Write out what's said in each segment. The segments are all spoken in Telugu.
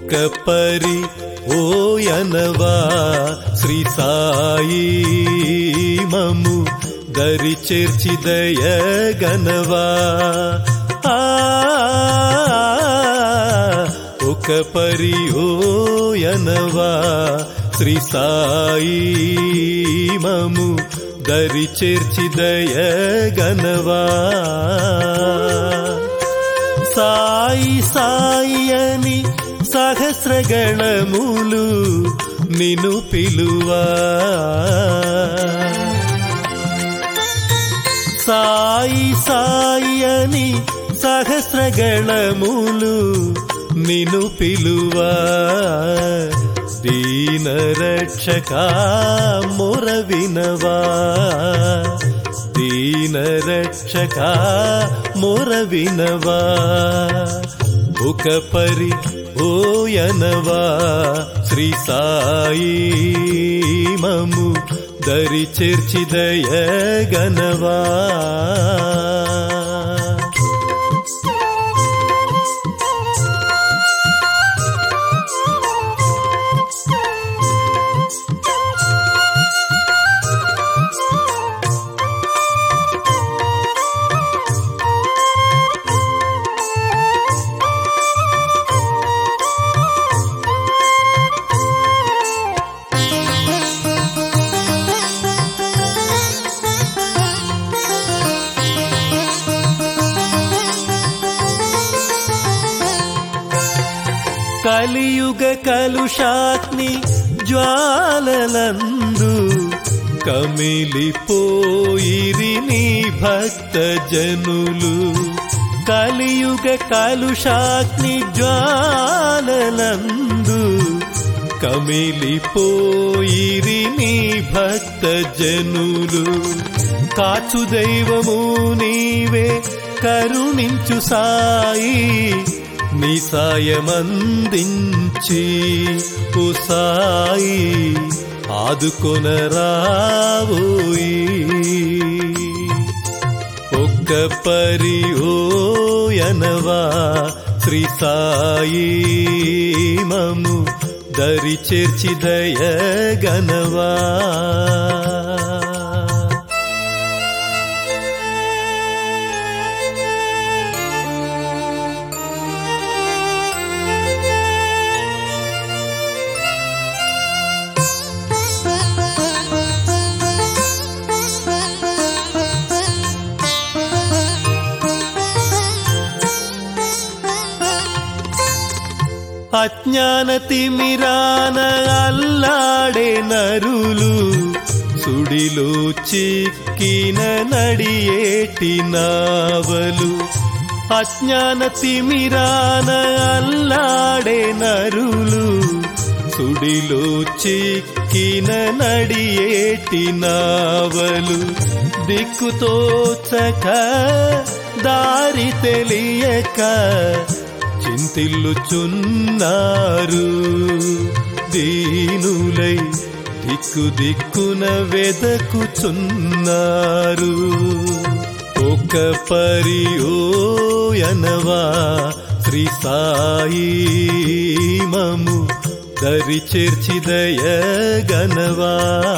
ఒక పరి ఓయనవా శ్రీ సాయి మము దరి చేర్చి దయగనవా ఆ, ఒక పరి ఓయనవా శ్రీ సాయి మము దరి చేర్చి దయగనవా సాయి సాయి అని సహస్రగణములు నిను పిలువా సాయి సాయి అని సహస్రగణములు నిను పిలువా దీన రక్షక మొర వినవా దీన రక్షక మొర వినవా ఒక పరి ఓయనవా శ్రీ సాయి మము దరి చేర్చి దయగనవా కలియుగ కలుషాగ్ని జ్వాలలందు కమిలిపోయిరి నీ భక్త జనులు కలియుగ కలుషాగ్ని జ్వాలలందు కమిలిపోయిరి నీ భక్త జనులు కాచు దైవము నీవే కరుణించు సాయి నీ సాయమందించి ఓ సాయి ఆదుకొనరావోయి ఒక్క పరి ఓయనవా శ్రీ సాయి మము దరి చేర్చి దయగనవా అజ్ఞాన తిమిరాన అల్లాడే నరులు సుడిలో చిక్కిన నడియేటి నావలు అజ్ఞాన తిమిరాన అల్లాడే నరులు సుడిలో చిక్కిన నడియేటి నావలు దిక్కుతోచక దారి తెలియక చింతిల్లుచున్నారు దీనులై దిక్కు దిక్కున వెదకుచున్నారు ఒక పరి ఓయనవా శ్రీ సాయి మము దరి చేర్చి దయగనవా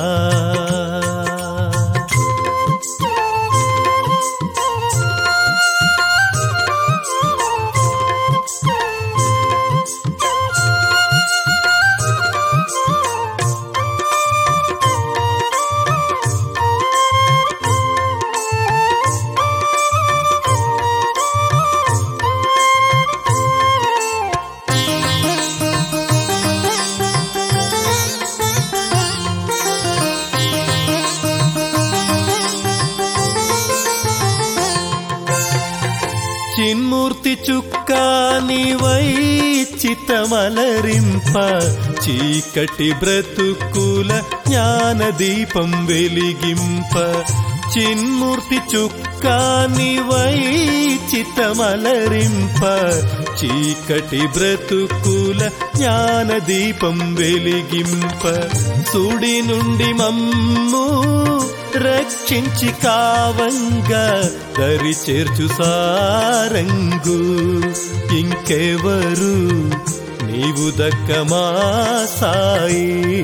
చిన్మూర్తి చుక్కాని వై చిత్తమలరింప చీకటి బ్రతుకుల జ్ఞాన దీపం వెలిగింప చిన్మూర్తి చుక్కాని వై చిత్తమలరింప చీకటి బ్రతుకుల జ్ఞాన దీపం వెలిగింప సుడి నుండి మమ్ము రక్షించి కావంగా దరి చేర్చు సారంగు ఇంకెవరు నీవు దక్కమా సాయి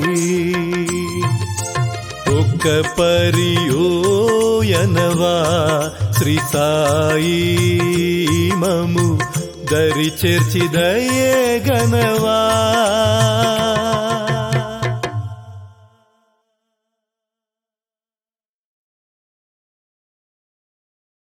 ఒక్క పరియోయనవా శ్రీ సాయి మము దరి చేర్చి దయే గనవా